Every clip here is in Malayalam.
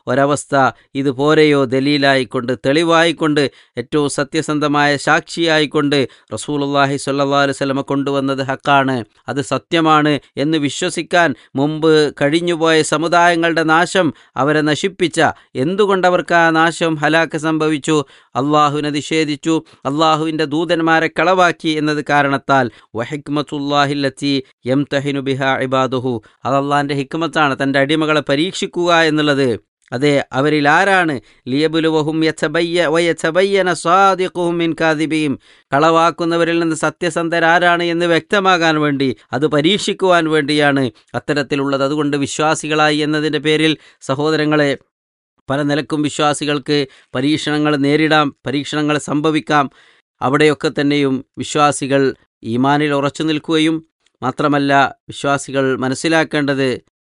ഒരവസ്ഥ ഇത് പോരെയോ ദലീലായിക്കൊണ്ട് തെളിവായിക്കൊണ്ട് ഏറ്റവും സത്യസന്ധമായ സാക്ഷിയായിക്കൊണ്ട് റസൂലുള്ളാഹി സ്വല്ലല്ലാഹു അലൈഹി വസല്ലമ കൊണ്ടുവന്നത് ഹക്കാണ് അത് സത്യമാണ് എന്ന് വിശ്വസിക്കാൻ മുമ്പ് കഴിഞ്ഞുപോയ സമുദായങ്ങളുടെ നാശം അവരെ നശിപ്പിച്ച എന്തുകൊണ്ടവർക്ക് ആ നാശം ഹലാക്ക് സംഭവിച്ചു അള്ളാഹുവിനെ നിഷേധിച്ചു അള്ളാഹുവിൻ്റെ ദൂതന്മാരെ കളവാക്കി എന്നത് കാരണത്താൽ വഹിക്മത്തുല്ലാഹില്ലത്തി എം തഹിനു ബിഹ ഇബാദുഹു അത് അള്ളാഹിൻ്റെ ഹിക്മത്താണ് തൻ്റെ അടിമകളെ പരീക്ഷിക്കുക എന്നുള്ളത് അതെ അവരിൽ ആരാണ് ലിയബുലുവഹും യച്ചബയ്യ വയച്ചബയ്യന സ്വാദിഖുഹും മിൻ കാദിബിയും കളവാക്കുന്നവരിൽ നിന്ന് സത്യസന്ധരാരാണ് എന്ന് വ്യക്തമാകാൻ വേണ്ടി അത് പരീക്ഷിക്കുവാൻ വേണ്ടിയാണ് അത്തരത്തിലുള്ളത് അതുകൊണ്ട് വിശ്വാസികളായി എന്നതിൻ്റെ പേരിൽ സഹോദരങ്ങളെ പല നിലക്കും വിശ്വാസികൾക്ക് പരീക്ഷണങ്ങൾ നേരിടാം പരീക്ഷണങ്ങൾ സംഭവിക്കാം അവിടെയൊക്കെ തന്നെയും വിശ്വാസികൾ ഈമാനിൽ ഉറച്ചു നിൽക്കുകയും മാത്രമല്ല വിശ്വാസികൾ മനസ്സിലാക്കേണ്ടത്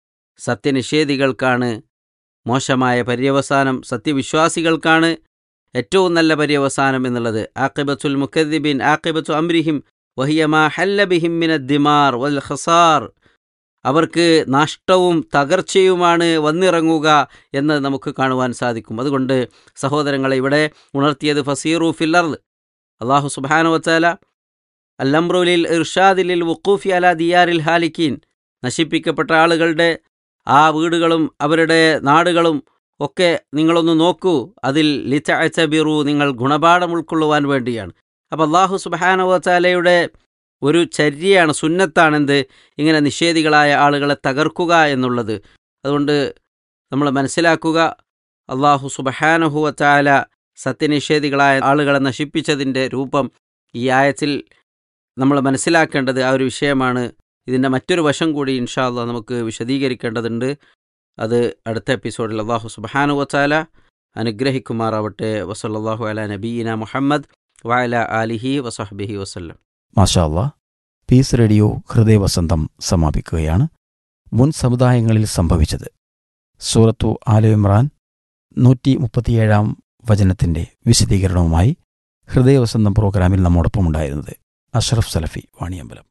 സത്യനിഷേധികൾക്കാണ് മോശമായ പര്യവസാനം സത്യവിശ്വാസികൾക്കാണ് ഏറ്റവും നല്ല പര്യവസാനം എന്നുള്ളത് ആക്കിബത്തുൽ മുഖദ്ദിബിൻ ആക്കിബത്തു അംരിഹിം വഹിയമാ ഹല്ലബിഹിം മിന ദിമാർ വൽ ഖസാർ അവർക്ക് നഷ്ടവും തകർച്ചയുമാണ് വന്നിറങ്ങുക എന്ന് നമുക്ക് കാണുവാൻ സാധിക്കും അതുകൊണ്ട് സഹോദരങ്ങളെ ഇവിടെ ഉണർത്തിയത് ഫസീറു ഫില്ലർദ് അള്ളാഹു സുബാനു വച്ചാല അല്ലംറുലിൽ ഇർഷാദിലിൽ വുക്കൂഫി അല ദിയാരിൽ ഹാലിക്കീൻ നശിപ്പിക്കപ്പെട്ട ആളുകളുടെ ആ വീടുകളും അവരുടെ നാടുകളും ഒക്കെ നിങ്ങളൊന്ന് നോക്കൂ അതിൽ ലിറ്റബിറു നിങ്ങൾ ഗുണപാഠം ഉൾക്കൊള്ളുവാൻ വേണ്ടിയാണ് അപ്പോൾ അള്ളാഹു സുബാന വച്ചാലയുടെ ഒരു ചര്യയാണ് സുന്നത്താണെന്ത് ഇങ്ങനെ നിഷേധികളായ ആളുകളെ തകർക്കുക എന്നുള്ളത് അതുകൊണ്ട് നമ്മൾ മനസ്സിലാക്കുക അള്ളാഹു സുബഹാനഹുവ ചാല സത്യനിഷേധികളായ ആളുകളെ നശിപ്പിച്ചതിൻ്റെ രൂപം ഈ ആയത്തിൽ നമ്മൾ മനസ്സിലാക്കേണ്ടത് ആ ഒരു വിഷയമാണ് ഇതിൻ്റെ മറ്റൊരു വശം കൂടി ഇൻഷാ അള്ളാഹ് നമുക്ക് വിശദീകരിക്കേണ്ടതുണ്ട് അത് അടുത്ത എപ്പിസോഡിൽ അള്ളാഹു സുബഹാനു വച്ചാല അനുഗ്രഹിക്കുമാറാവട്ടെ വസല്ലാഹു അല നബീന മുഹമ്മദ് വഅല ആലിഹി വസഹബിഹി വസല്ലം മാഷാ അല്ലാ പീസ് റേഡിയോ ഹൃദയവസന്തം സമാപിക്കുകയാണ് മുൻ സമുദായങ്ങളിൽ സംഭവിച്ചത് സൂറത്തു ആല ഇമ്രാൻ നൂറ്റി മുപ്പത്തിയേഴാം വചനത്തിന്റെ വിശദീകരണവുമായി ഹൃദയവസന്തം പ്രോഗ്രാമിൽ നമ്മോടൊപ്പം ഉണ്ടായിരുന്നത് അഷ്റഫ് സലഫി Vaniyambalam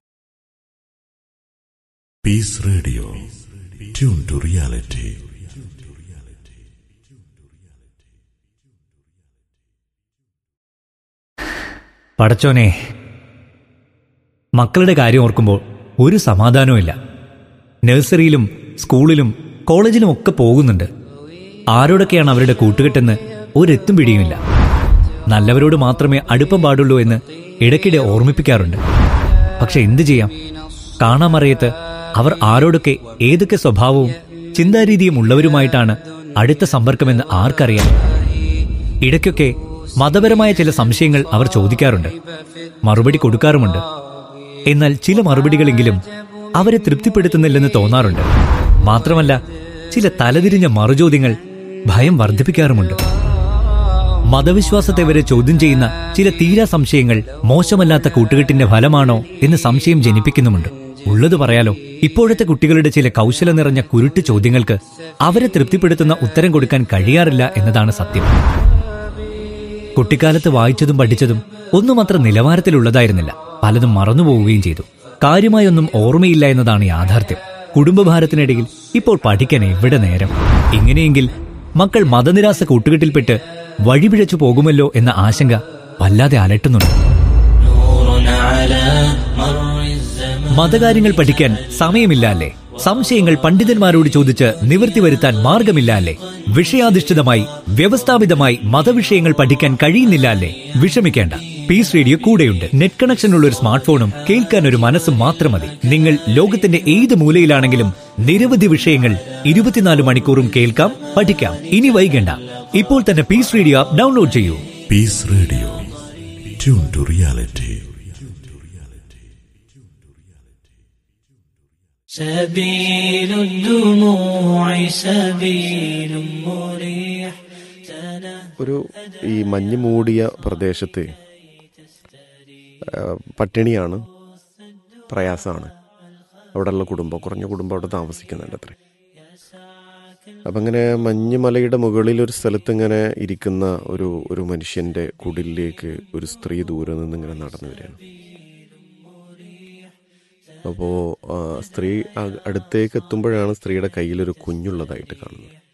Peace Radio. Tune to reality. പടച്ചോനെ മക്കളുടെ കാര്യം ഓർക്കുമ്പോൾ ഒരു സമാധാനവുമില്ല നഴ്സറിയിലും സ്കൂളിലും കോളേജിലും ഒക്കെ പോകുന്നുണ്ട് ആരോടൊക്കെയാണ് അവരുടെ കൂട്ടുകെട്ടെന്ന് ഒരെത്തും പിടിയുമില്ല നല്ലവരോട് മാത്രമേ അടുപ്പം പാടുള്ളൂ എന്ന് ഇടയ്ക്കിടെ ഓർമ്മിപ്പിക്കാറുണ്ട് പക്ഷെ എന്തു ചെയ്യാം കാണാമറിയത്ത് അവർ ആരോടൊക്കെ ഏതൊക്കെ സ്വഭാവവും ചിന്താരീതിയും ഉള്ളവരുമായിട്ടാണ് അടുത്ത സമ്പർക്കമെന്ന് ആർക്കറിയാം ഇടയ്ക്കൊക്കെ മതപരമായ ചില സംശയങ്ങൾ അവർ ചോദിക്കാറുണ്ട് മറുപടി കൊടുക്കാറുമുണ്ട് എന്നാൽ ചില മറുപടികളെങ്കിലും അവരെ തൃപ്തിപ്പെടുത്തുന്നില്ലെന്ന് തോന്നാറുണ്ട് മാത്രമല്ല ചില തലതിരിഞ്ഞ മറുചോദ്യങ്ങൾ ഭയം വർദ്ധിപ്പിക്കാറുമുണ്ട് മതവിശ്വാസത്തെ വരെ ചോദ്യം ചെയ്യുന്ന ചില തീരാ സംശയങ്ങൾ മോശമല്ലാത്ത കൂട്ടുകെട്ടിന്റെ ഫലമാണോ എന്ന് സംശയം ജനിപ്പിക്കുന്നുമുണ്ട് ഉള്ളത് പറയാലോ ഇപ്പോഴത്തെ കുട്ടികളുടെ ചില കൗശലം നിറഞ്ഞ കുരുട്ട് ചോദ്യങ്ങൾക്ക് അവരെ തൃപ്തിപ്പെടുത്തുന്ന ഉത്തരം കൊടുക്കാൻ കഴിയാറില്ല എന്നതാണ് സത്യം കുട്ടിക്കാലത്ത് വായിച്ചതും പഠിച്ചതും ഒന്നും അത്ര നിലവാരത്തിലുള്ളതായിരുന്നില്ല പലതും മറന്നുപോവുകയും ചെയ്തു കാര്യമായൊന്നും ഓർമ്മയില്ല എന്നതാണ് യാഥാർത്ഥ്യം കുടുംബഭാരത്തിനിടയിൽ ഇപ്പോൾ പഠിക്കാൻ എവിടെ നേരം ഇങ്ങനെയെങ്കിൽ മക്കൾ മതനിരാസ കൂട്ടുകെട്ടിൽപ്പെട്ട് വഴിപിഴച്ചു പോകുമല്ലോ എന്ന ആശങ്ക വല്ലാതെ അലട്ടുന്നുണ്ട് മതകാര്യങ്ങൾ പഠിക്കാൻ സമയമില്ല അല്ലേ സംശയങ്ങൾ പണ്ഡിതന്മാരോട് ചോദിച്ച് നിവൃത്തി വരുത്താൻ മാർഗമില്ല അല്ലേ വിഷയാധിഷ്ഠിതമായി വ്യവസ്ഥാപിതമായി മതവിഷയങ്ങൾ പഠിക്കാൻ കഴിയുന്നില്ല അല്ലേ വിഷമിക്കേണ്ട പീസ് റേഡിയോ കൂടെയുണ്ട് നെറ്റ് കണക്ഷൻ ഉള്ള ഒരു സ്മാർട്ട് ഫോണും കേൾക്കാൻ ഒരു മനസ്സും മാത്രം മതി നിങ്ങൾ ലോകത്തിന്റെ ഏത് മൂലയിലാണെങ്കിലും നിരവധി വിഷയങ്ങൾ ഇരുപത്തിനാല് മണിക്കൂറും കേൾക്കാം പഠിക്കാം ഇനി വൈകണ്ട ഇപ്പോൾ തന്നെ പീസ് റേഡിയോ ആപ്പ് ഡൗൺലോഡ് ചെയ്യൂ Peace Radio. Tune to reality. سبيل الدموع سبيل مريح ഒരു ഈ മഞ്ഞ് മൂടിയ പ്രദേശത്ത് ആ, പട്ടിണിയാണ് പ്രയാസമാണ് അവിടെയുള്ള കുടുംബം കുറഞ്ഞ കുടുംബം അവിടെ താമസിക്കുന്നുണ്ട് അത്രേ അപ്പം ഇങ്ങനെ മഞ്ഞുമലയുടെ മുകളിൽ ഒരു സ്ഥലത്ത് ഇങ്ങനെ ഇരിക്കുന്ന ഒരു ഒരു മനുഷ്യൻ്റെ കുടിലേക്ക് ഒരു സ്ത്രീ ദൂരെ നിന്ന് ഇങ്ങനെ നടന്നു വരികയാണ് അപ്പോൾ സ്ത്രീ അ- അടുത്തേക്ക് എത്തുമ്പോഴാണ് സ്ത്രീയുടെ കയ്യിലൊരു കുഞ്ഞുള്ളതായിട്ട് കാണുന്നത്